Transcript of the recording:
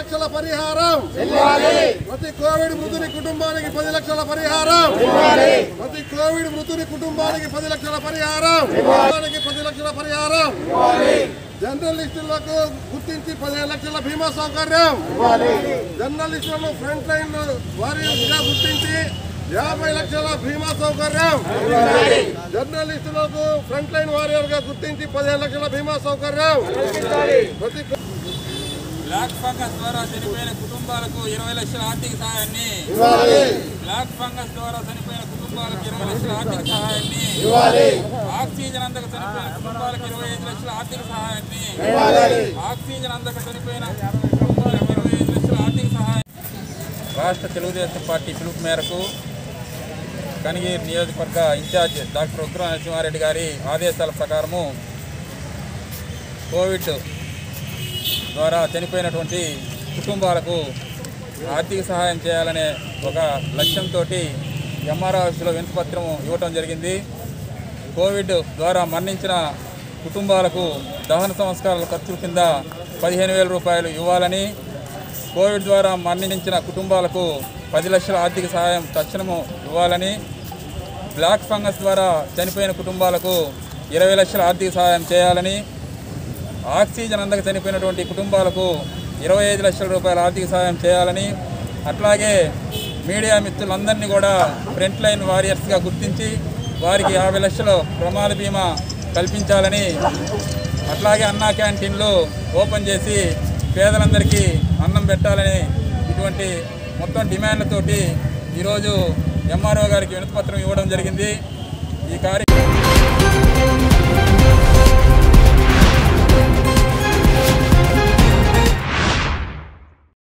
లక్షల పరిహారం ప్రతి కోవిడ్ మృతుని కుటుంబానికి పది లక్షల పరిహారం ప్రతి కోవిడ్ మృతుని కుటుంబానికి పది లక్షల పరిహారం కుటుంబానికి పది లక్షల పరిహారం జర్నలిస్టులకు గుర్తించి పదిహేను లక్షల బీమా సౌకర్యం జర్నలిస్టులను ఫ్రంట్ లైన్ వారీగా గుర్తించి యాభై లక్షల బీమా సౌకర్యం జర్నలిస్టులకు ఫ్రంట్ లైన్ వారియర్ గా గుర్తించి పదిహేను లక్షల బీమా సౌకర్యం ప్రతి బ్లాక్ ఫంగస్ ద్వారా చనిపోయిన కుటుంబాలకు ఇరవై లక్షల ఆర్థిక సహాయాన్ని బ్లాక్ ఫంగస్ ద్వారా చనిపోయిన కుటుంబాలకు ఇరవై లక్షల ఆర్థిక సహాయాన్ని ఆక్సిజన్ అందక చనిపోయిన కుటుంబాలకు ఇరవై ఐదు లక్షల ఆర్థిక సహాయాన్ని ఆక్సిజన్ అందక చనిపోయిన కుటుంబాలకు ఇరవై ఐదు లక్షల ఆర్థిక సహాయం రాష్ట్ర తెలుగుదేశం పార్టీ పిలుపు మేరకు కనిగిరి నియోజకవర్గ ఇన్ఛార్జ్ డాక్టర్ ఉగ్ర నరసింహారెడ్డి గారి ఆదేశాల ప్రకారము కోవిడ్ ద్వారా చనిపోయినటువంటి కుటుంబాలకు ఆర్థిక సహాయం చేయాలనే ఒక లక్ష్యంతో ఎంఆర్ఓ ఆఫీసులో వినతిపత్రం ఇవ్వటం జరిగింది కోవిడ్ ద్వారా మరణించిన కుటుంబాలకు దహన సంస్కారాల ఖర్చుల కింద పదిహేను వేల రూపాయలు ఇవ్వాలని కోవిడ్ ద్వారా మరణించిన కుటుంబాలకు పది లక్షల ఆర్థిక సహాయం తక్షణము ఇవ్వాలని బ్లాక్ ఫంగస్ ద్వారా చనిపోయిన కుటుంబాలకు ఇరవై లక్షల ఆర్థిక సహాయం చేయాలని ఆక్సిజన్ అందక చనిపోయినటువంటి కుటుంబాలకు ఇరవై ఐదు లక్షల రూపాయల ఆర్థిక సహాయం చేయాలని అట్లాగే మీడియా మిత్రులందరినీ కూడా ఫ్రంట్ లైన్ వారియర్స్గా గుర్తించి వారికి యాభై లక్షల ప్రమాద బీమా కల్పించాలని అట్లాగే అన్నా క్యాంటీన్లు ఓపెన్ చేసి పేదలందరికీ అన్నం పెట్టాలని ఇటువంటి మొత్తం డిమాండ్లతోటి ఈరోజు ఎంఆర్ఓ గారికి వినతిపత్రం ఇవ్వడం జరిగింది ఈ కార్య